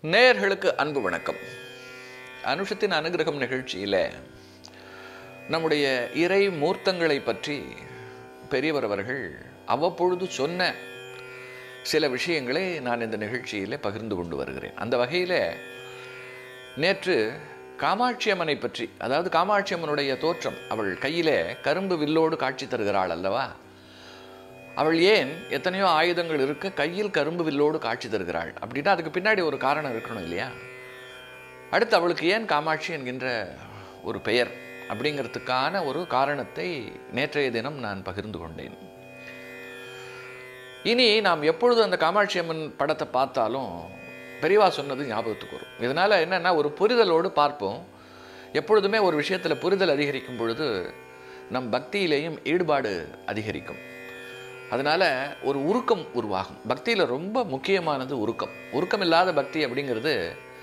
நேயர்களுக்கு அன்பு வணக்கம் அனுஷத்தின் அனுகிரகம் நிகழ்ச்சியில் நம்முடைய இறை மூர்த்தங்களை பற்றி பெரியவர் அவர்கள் அவ்வப்பொழுது சொன்ன சில விஷயங்களை நான் இந்த நிகழ்ச்சியில் பகிர்ந்து கொண்டு வருகிறேன் அந்த வகையில் நேற்று காமாட்சி அம்மனை பற்றி அதாவது காமாட்சி அம்மனுடைய தோற்றம் அவள் கையிலே கரும்பு வில்லோடு காட்சி தருகிறாள் அல்லவா அவள் ஏன் எத்தனையோ ஆயுதங்கள் இருக்க கையில் கரும்பு வில்லோடு காட்சி தருகிறாள் அப்படின்னா அதுக்கு பின்னாடி ஒரு காரணம் இருக்கணும் இல்லையா அடுத்து அவளுக்கு ஏன் காமாட்சி என்கின்ற ஒரு பெயர் அப்படிங்கிறதுக்கான ஒரு காரணத்தை நேற்றைய தினம் நான் பகிர்ந்து கொண்டேன் இனி நாம் எப்பொழுது அந்த காமாட்சி அம்மன் படத்தை பார்த்தாலும் பெரியவா சொன்னது ஞாபகத்துக்கு வரும் இதனால் என்னென்னா ஒரு புரிதலோடு பார்ப்போம் எப்பொழுதுமே ஒரு விஷயத்தில் புரிதல் அதிகரிக்கும் பொழுது நம் பக்தியிலேயும் ஈடுபாடு அதிகரிக்கும் அதனால் ஒரு உருக்கம் உருவாகும் பக்தியில் ரொம்ப முக்கியமானது உருக்கம் உருக்கம் இல்லாத பக்தி அப்படிங்கிறது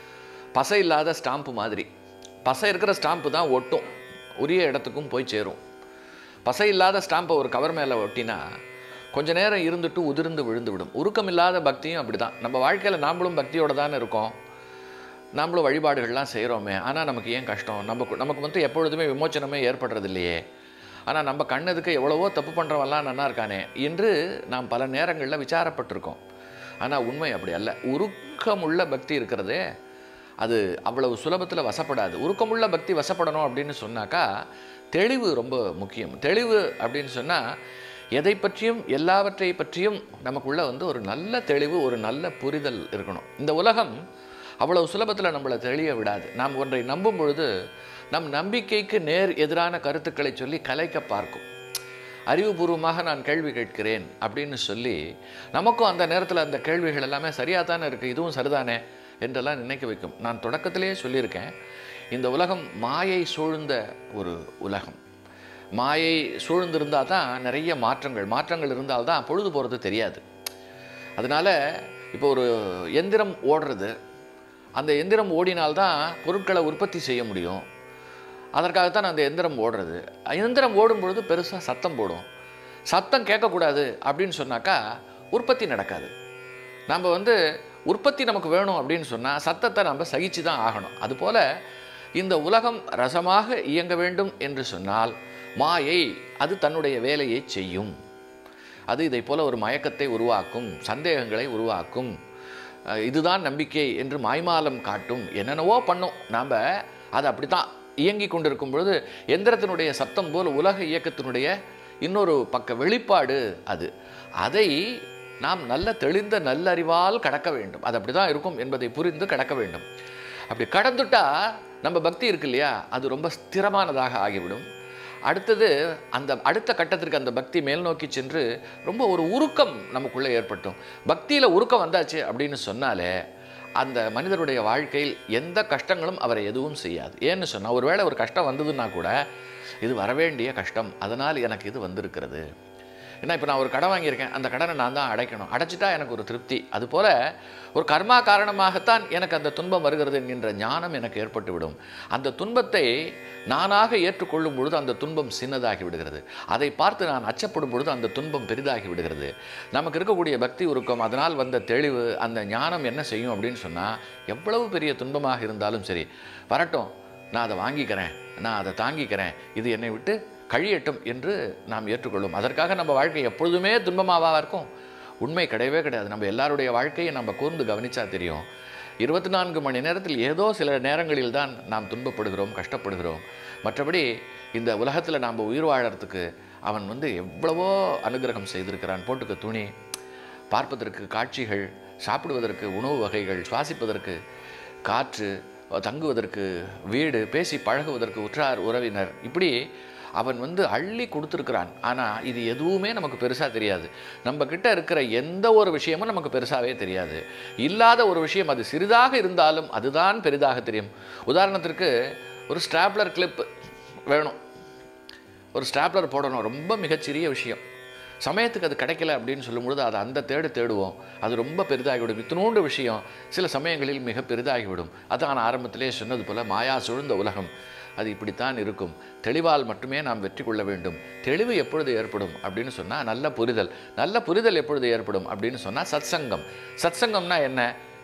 பசை இல்லாத ஸ்டாம்பு மாதிரி பசை இருக்கிற ஸ்டாம்பு தான் ஒட்டும் உரிய இடத்துக்கும் போய் சேரும் பசை இல்லாத ஸ்டாம்பை ஒரு கவர் மேலே ஒட்டினா கொஞ்ச நேரம் இருந்துட்டு உதிர்ந்து விழுந்து விடும் உருக்கம் இல்லாத பக்தியும் அப்படி தான் நம்ம வாழ்க்கையில் நாமளும் பக்தியோடு தானே இருக்கோம் நாமளும் வழிபாடுகள்லாம் செய்கிறோமே ஆனால் நமக்கு ஏன் கஷ்டம் நமக்கு நமக்கு வந்து எப்பொழுதுமே விமோச்சனமே ஏற்படுறது இல்லையே ஆனால் நம்ம கண்ணதுக்கு எவ்வளவோ தப்பு பண்ணுறவெல்லாம் நல்லா இருக்கானே என்று நாம் பல நேரங்களில் விசாரப்பட்டிருக்கோம் ஆனால் உண்மை அப்படி அல்ல உருக்கமுள்ள பக்தி இருக்கிறதே அது அவ்வளவு சுலபத்தில் வசப்படாது உருக்கமுள்ள பக்தி வசப்படணும் அப்படின்னு சொன்னாக்கா தெளிவு ரொம்ப முக்கியம் தெளிவு அப்படின்னு சொன்னால் எதை பற்றியும் எல்லாவற்றை பற்றியும் நமக்குள்ள வந்து ஒரு நல்ல தெளிவு ஒரு நல்ல புரிதல் இருக்கணும் இந்த உலகம் அவ்வளவு சுலபத்தில் நம்மளை தெளிய விடாது நாம் ஒன்றை நம்பும் பொழுது நம் நம்பிக்கைக்கு நேர் எதிரான கருத்துக்களை சொல்லி கலைக்க பார்க்கும் அறிவுபூர்வமாக நான் கேள்வி கேட்கிறேன் அப்படின்னு சொல்லி நமக்கும் அந்த நேரத்தில் அந்த கேள்விகள் எல்லாமே சரியாக தானே இருக்குது இதுவும் சரிதானே என்றெல்லாம் நினைக்க வைக்கும் நான் தொடக்கத்திலேயே சொல்லியிருக்கேன் இந்த உலகம் மாயை சூழ்ந்த ஒரு உலகம் மாயை சூழ்ந்திருந்தால் தான் நிறைய மாற்றங்கள் மாற்றங்கள் இருந்தால் தான் பொழுது போகிறது தெரியாது அதனால் இப்போ ஒரு எந்திரம் ஓடுறது அந்த எந்திரம் ஓடினால்தான் பொருட்களை உற்பத்தி செய்ய முடியும் அதற்காகத்தான் அந்த எந்திரம் ஓடுறது எந்திரம் ஓடும் பொழுது பெருசாக சத்தம் போடும் சத்தம் கேட்கக்கூடாது அப்படின்னு சொன்னாக்கா உற்பத்தி நடக்காது நம்ம வந்து உற்பத்தி நமக்கு வேணும் அப்படின்னு சொன்னால் சத்தத்தை நம்ம சகிச்சு தான் ஆகணும் அதுபோல் இந்த உலகம் ரசமாக இயங்க வேண்டும் என்று சொன்னால் மாயை அது தன்னுடைய வேலையை செய்யும் அது இதை போல ஒரு மயக்கத்தை உருவாக்கும் சந்தேகங்களை உருவாக்கும் இதுதான் நம்பிக்கை என்று மாய்மாலம் காட்டும் என்னென்னவோ பண்ணும் நாம் அது அப்படி தான் இயங்கி கொண்டிருக்கும் பொழுது எந்திரத்தினுடைய சப்தம் போல் உலக இயக்கத்தினுடைய இன்னொரு பக்க வெளிப்பாடு அது அதை நாம் நல்ல தெளிந்த நல்லறிவால் கடக்க வேண்டும் அது அப்படி தான் இருக்கும் என்பதை புரிந்து கடக்க வேண்டும் அப்படி கடந்துட்டா நம்ம பக்தி இருக்கு இல்லையா அது ரொம்ப ஸ்திரமானதாக ஆகிவிடும் அடுத்தது அந்த அடுத்த கட்டத்திற்கு அந்த பக்தி மேல் நோக்கி சென்று ரொம்ப ஒரு உருக்கம் நமக்குள்ளே ஏற்பட்டும் பக்தியில் உருக்கம் வந்தாச்சு அப்படின்னு சொன்னாலே அந்த மனிதருடைய வாழ்க்கையில் எந்த கஷ்டங்களும் அவரை எதுவும் செய்யாது ஏன்னு சொன்னால் ஒருவேளை ஒரு கஷ்டம் வந்ததுன்னா கூட இது வரவேண்டிய கஷ்டம் அதனால் எனக்கு இது வந்திருக்கிறது ஏன்னா இப்போ நான் ஒரு கடன் வாங்கியிருக்கேன் அந்த கடனை நான் தான் அடைக்கணும் அடைச்சிட்டா எனக்கு ஒரு திருப்தி அதுபோல் ஒரு கர்மா காரணமாகத்தான் எனக்கு அந்த துன்பம் வருகிறது என்கின்ற ஞானம் எனக்கு ஏற்பட்டு விடும் அந்த துன்பத்தை நானாக ஏற்றுக்கொள்ளும் பொழுது அந்த துன்பம் சின்னதாகி விடுகிறது அதை பார்த்து நான் அச்சப்படும் பொழுது அந்த துன்பம் பெரிதாகி விடுகிறது நமக்கு இருக்கக்கூடிய பக்தி உருக்கம் அதனால் வந்த தெளிவு அந்த ஞானம் என்ன செய்யும் அப்படின்னு சொன்னால் எவ்வளவு பெரிய துன்பமாக இருந்தாலும் சரி வரட்டும் நான் அதை வாங்கிக்கிறேன் நான் அதை தாங்கிக்கிறேன் இது என்னை விட்டு கழியட்டும் என்று நாம் ஏற்றுக்கொள்ளும் அதற்காக நம்ம வாழ்க்கை எப்பொழுதுமே துன்பமாவா இருக்கும் உண்மை கிடையவே கிடையாது நம்ம எல்லாருடைய வாழ்க்கையை நம்ம கூர்ந்து கவனிச்சா தெரியும் இருபத்தி நான்கு மணி நேரத்தில் ஏதோ சில நேரங்களில் தான் நாம் துன்பப்படுகிறோம் கஷ்டப்படுகிறோம் மற்றபடி இந்த உலகத்தில் நாம் உயிர் வாழறதுக்கு அவன் வந்து எவ்வளவோ அனுகிரகம் செய்திருக்கிறான் போட்டுக்க துணி பார்ப்பதற்கு காட்சிகள் சாப்பிடுவதற்கு உணவு வகைகள் சுவாசிப்பதற்கு காற்று தங்குவதற்கு வீடு பேசி பழகுவதற்கு உற்றார் உறவினர் இப்படி அவன் வந்து அள்ளி கொடுத்துருக்கிறான் ஆனால் இது எதுவுமே நமக்கு பெருசாக தெரியாது நம்ம கிட்ட இருக்கிற எந்த ஒரு விஷயமும் நமக்கு பெருசாகவே தெரியாது இல்லாத ஒரு விஷயம் அது சிறிதாக இருந்தாலும் அதுதான் பெரிதாக தெரியும் உதாரணத்திற்கு ஒரு ஸ்டாப்லர் கிளிப் வேணும் ஒரு ஸ்டாப்லர் போடணும் ரொம்ப மிகச்சிறிய விஷயம் சமயத்துக்கு அது கிடைக்கல அப்படின்னு சொல்லும்பொழுது அதை அந்த தேடு தேடுவோம் அது ரொம்ப பெரிதாகிவிடும் இத்தினோண்டு விஷயம் சில சமயங்களில் மிக பெரிதாகிவிடும் அதான் நான் ஆரம்பத்திலே சொன்னது போல் மாயா சூழ்ந்த உலகம் அது இப்படித்தான் இருக்கும் தெளிவால் மட்டுமே நாம் வெற்றி கொள்ள வேண்டும் தெளிவு எப்பொழுது ஏற்படும் அப்படின்னு சொன்னால் நல்ல புரிதல் நல்ல புரிதல் எப்பொழுது ஏற்படும் அப்படின்னு சொன்னால் சத்சங்கம் சத்சங்கம்னா என்ன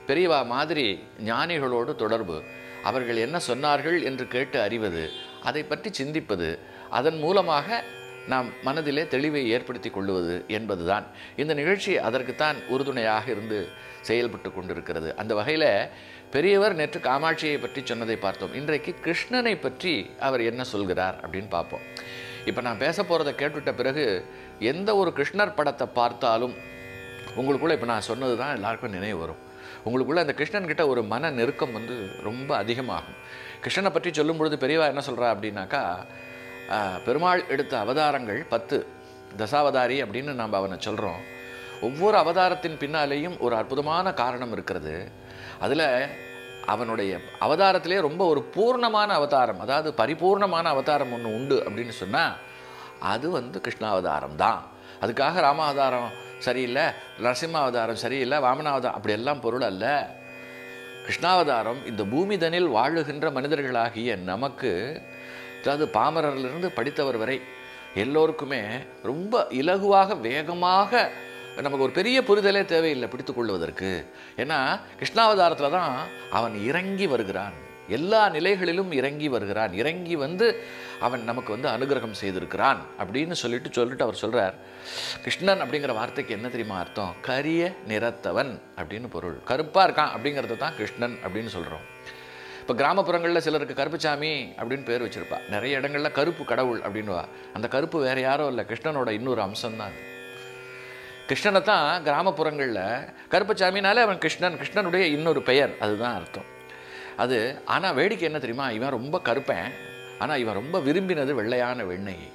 பெரியவா மாதிரி ஞானிகளோடு தொடர்பு அவர்கள் என்ன சொன்னார்கள் என்று கேட்டு அறிவது அதை பற்றி சிந்திப்பது அதன் மூலமாக நாம் மனதிலே தெளிவை ஏற்படுத்தி கொள்ளுவது என்பதுதான் இந்த நிகழ்ச்சி அதற்குத்தான் உறுதுணையாக இருந்து செயல்பட்டு கொண்டிருக்கிறது அந்த வகையில் பெரியவர் நேற்று காமாட்சியை பற்றி சொன்னதை பார்த்தோம் இன்றைக்கு கிருஷ்ணனை பற்றி அவர் என்ன சொல்கிறார் அப்படின்னு பார்ப்போம் இப்போ நான் பேச போகிறத கேட்டுவிட்ட பிறகு எந்த ஒரு கிருஷ்ணர் படத்தை பார்த்தாலும் உங்களுக்குள்ள இப்போ நான் சொன்னது தான் எல்லாருக்கும் நினைவு வரும் உங்களுக்குள்ள அந்த கிருஷ்ணன் கிட்ட ஒரு மன நெருக்கம் வந்து ரொம்ப அதிகமாகும் கிருஷ்ணனை பற்றி சொல்லும் பொழுது பெரியவா என்ன சொல்கிறா அப்படின்னாக்கா ஆஹ், பெருமாள் எடுத்த அவதாரங்கள் பத்து தசாவதாரி அப்படின்னு நம்ம அவனை சொல்கிறோம் ஒவ்வொரு அவதாரத்தின் பின்னாலேயும் ஒரு அற்புதமான காரணம் இருக்கிறது அதில் அவனுடைய அவதாரத்திலே ரொம்ப ஒரு பூர்ணமான அவதாரம் அதாவது பரிபூர்ணமான அவதாரம் ஒன்று உண்டு அப்படின்னு சொன்னால் அது வந்து கிருஷ்ணாவதாரம் தான் அதுக்காக ராமாவதாரம் சரியில்லை நரசிம்ம அவதாரம் சரியில்லை வாமனாவதாரம் அப்படியெல்லாம் பொருள் அல்ல கிருஷ்ணாவதாரம் இந்த பூமிதனில் வாழுகின்ற மனிதர்களாகிய நமக்கு அதாவது பாமரரிலிருந்து படித்தவர் வரை எல்லோருக்குமே ரொம்ப இலகுவாக வேகமாக நமக்கு ஒரு பெரிய புரிதலே தேவையில்லை பிடித்துக் கொள்வதற்கு ஏன்னா கிருஷ்ணாவதாரத்தில் தான் அவன் இறங்கி வருகிறான் எல்லா நிலைகளிலும் இறங்கி வருகிறான் இறங்கி வந்து அவன் நமக்கு வந்து அனுகிரகம் செய்திருக்கிறான் அப்படின்னு சொல்லிட்டு சொல்லிட்டு அவர் சொல்றார் கிருஷ்ணன் அப்படிங்கிற வார்த்தைக்கு என்ன தெரியுமா அர்த்தம் கரிய நிறத்தவன் அப்படின்னு பொருள் கருப்பா இருக்கான் அப்படிங்கிறது தான் கிருஷ்ணன் அப்படின்னு சொல்றோம் இப்போ கிராமப்புறங்களில் சிலருக்கு கருப்புசாமி அப்படின்னு பேர் வச்சிருப்பா நிறைய இடங்கள்ல கருப்பு கடவுள் அப்படின்னுவா அந்த கருப்பு வேற யாரும் இல்லை கிருஷ்ணனோட இன்னொரு அம்சம் தான் கிருஷ்ணனை தான் கிராமப்புறங்களில் கருப்பசாமினாலே அவன் கிருஷ்ணன் கிருஷ்ணனுடைய இன்னொரு பெயர் அதுதான் அர்த்தம் அது ஆனால் வேடிக்கை என்ன தெரியுமா இவன் ரொம்ப கருப்பன் ஆனால் இவன் ரொம்ப விரும்பினது வெள்ளையான வெண்ணெய்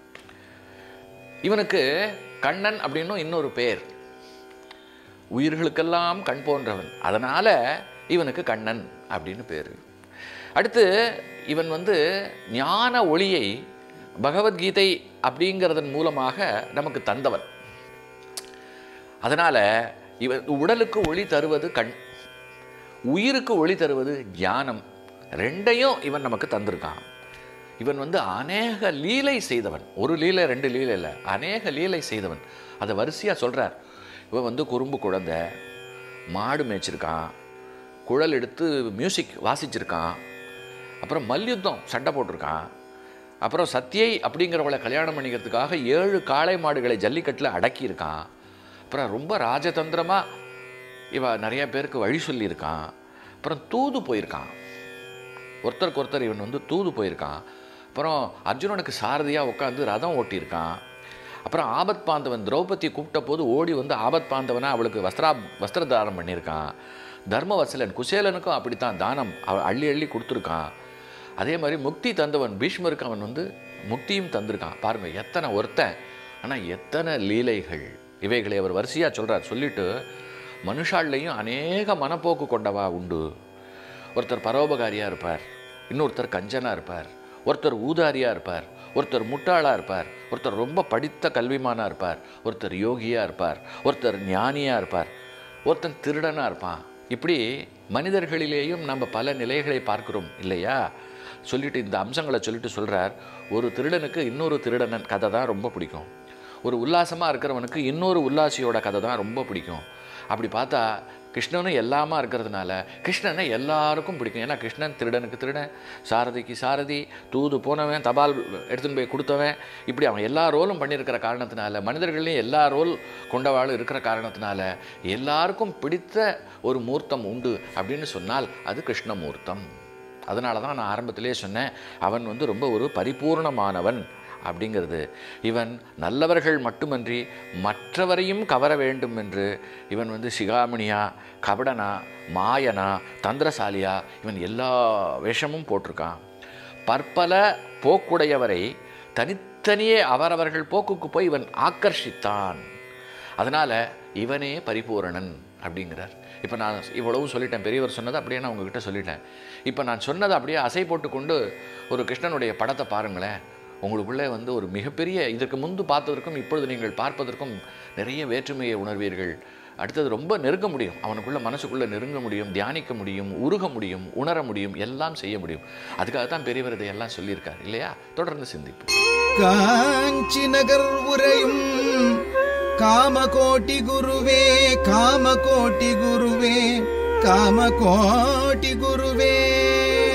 இவனுக்கு கண்ணன் அப்படின்னும் இன்னொரு பெயர் உயிர்களுக்கெல்லாம் கண் போன்றவன் அதனால் இவனுக்கு கண்ணன் அப்படின்னு பேர் அடுத்து இவன் வந்து ஞான ஒளியை பகவத்கீதை அப்படிங்கிறதன் மூலமாக நமக்கு தந்தவன் அதனால் இவன் உடலுக்கு ஒளி தருவது கண் உயிருக்கு ஒளி தருவது ஞானம் ரெண்டையும் இவன் நமக்கு தந்திருக்கான் இவன் வந்து அநேக லீலை செய்தவன் ஒரு லீலை ரெண்டு லீலை இல்லை அநேக லீலை செய்தவன் அதை வரிசையாக சொல்கிறார் இவன் வந்து குறும்பு குழந்தை மாடு மேய்ச்சிருக்கான் குழல் எடுத்து மியூசிக் வாசிச்சிருக்கான் அப்புறம் மல்யுத்தம் சண்டை போட்டிருக்கான் அப்புறம் சத்யை அப்படிங்கிறவளை கல்யாணம் பண்ணிக்கிறதுக்காக ஏழு காளை மாடுகளை ஜல்லிக்கட்டில் அடக்கியிருக்கான் அப்புறம் ரொம்ப ராஜதந்திரமாக இவ நிறைய பேருக்கு வழி சொல்லியிருக்கான் அப்புறம் தூது போயிருக்கான் ஒருத்தருக்கு ஒருத்தர் இவன் வந்து தூது போயிருக்கான் அப்புறம் அர்ஜுனனுக்கு சாரதியாக உட்காந்து ரதம் ஓட்டியிருக்கான் அப்புறம் ஆபத் பாந்தவன் திரௌபதி கூப்பிட்ட போது ஓடி வந்து ஆபத் பாந்தவனை அவளுக்கு வஸ்திரா வஸ்திரதாரம் பண்ணியிருக்கான் தர்மவசலன் குசேலனுக்கும் அப்படித்தான் தானம் அவ அள்ளி அள்ளி கொடுத்துருக்கான் அதே மாதிரி முக்தி தந்தவன் பீஷ்மருக்கு அவன் வந்து முக்தியும் தந்திருக்கான் பாருங்க எத்தனை ஒருத்தன் ஆனால் எத்தனை லீலைகள் இவைகளை அவர் வரிசையாக சொல்கிறார் சொல்லிட்டு மனுஷாள்லையும் அநேக மனப்போக்கு கொண்டவா உண்டு ஒருத்தர் பரோபகாரியாக இருப்பார் இன்னொருத்தர் கஞ்சனாக இருப்பார் ஒருத்தர் ஊதாரியாக இருப்பார் ஒருத்தர் முட்டாளாக இருப்பார் ஒருத்தர் ரொம்ப படித்த கல்விமானாக இருப்பார் ஒருத்தர் யோகியாக இருப்பார் ஒருத்தர் ஞானியாக இருப்பார் ஒருத்தன் திருடனாக இருப்பான் இப்படி மனிதர்களிலேயும் நம்ம பல நிலைகளை பார்க்கிறோம் இல்லையா சொல்லிட்டு இந்த அம்சங்களை சொல்லிட்டு சொல்கிறார் ஒரு திருடனுக்கு இன்னொரு திருடனன் கதை தான் ரொம்ப பிடிக்கும் ஒரு உல்லாசமாக இருக்கிறவனுக்கு இன்னொரு உல்லாசியோட கதை தான் ரொம்ப பிடிக்கும் அப்படி பார்த்தா கிருஷ்ணனும் எல்லாமா இருக்கிறதுனால கிருஷ்ணனை எல்லாருக்கும் பிடிக்கும் ஏன்னா கிருஷ்ணன் திருடனுக்கு திருடன் சாரதிக்கு சாரதி தூது போனவன் தபால் எடுத்துன்னு போய் கொடுத்தவன் இப்படி அவன் எல்லா ரோலும் பண்ணியிருக்கிற காரணத்தினால மனிதர்களையும் எல்லா ரோல் கொண்டவாளும் இருக்கிற காரணத்தினால எல்லாருக்கும் பிடித்த ஒரு மூர்த்தம் உண்டு அப்படின்னு சொன்னால் அது கிருஷ்ணமூர்த்தம் அதனால தான் நான் ஆரம்பத்திலே சொன்னேன் அவன் வந்து ரொம்ப ஒரு பரிபூர்ணமானவன் அப்படிங்கிறது இவன் நல்லவர்கள் மட்டுமன்றி மற்றவரையும் கவர வேண்டும் என்று இவன் வந்து சிகாமணியா கபடனா மாயனா தந்திரசாலியா இவன் எல்லா வேஷமும் போட்டிருக்கான் பற்பல போக்குடையவரை தனித்தனியே அவரவர்கள் போக்குக்கு போய் இவன் ஆக்கர்ஷித்தான் அதனால் இவனே பரிபூரணன் அப்படிங்கிறார் இப்போ நான் இவ்வளவும் சொல்லிட்டேன் பெரியவர் சொன்னதை அப்படியே நான் உங்ககிட்ட சொல்லிட்டேன் இப்போ நான் சொன்னதை அப்படியே அசை போட்டுக்கொண்டு ஒரு கிருஷ்ணனுடைய படத்தை பாருங்களேன் உங்களுக்குள்ளே வந்து ஒரு மிகப்பெரிய இதற்கு முன்பு பார்த்ததற்கும் இப்பொழுது நீங்கள் பார்ப்பதற்கும் நிறைய வேற்றுமையை உணர்வீர்கள் அடுத்தது ரொம்ப நெருங்க முடியும் அவனுக்குள்ள மனசுக்குள்ளே நெருங்க முடியும் தியானிக்க முடியும் உருக முடியும் உணர முடியும் எல்லாம் செய்ய முடியும் அதுக்காக தான் பெரியவர் இதையெல்லாம் சொல்லியிருக்கார் இல்லையா தொடர்ந்து சிந்திப்போம் காஞ்சி நகர் உரையும் காமகோட்டி குருவே காமகோட்டி குருவே காமகோட்டி குருவே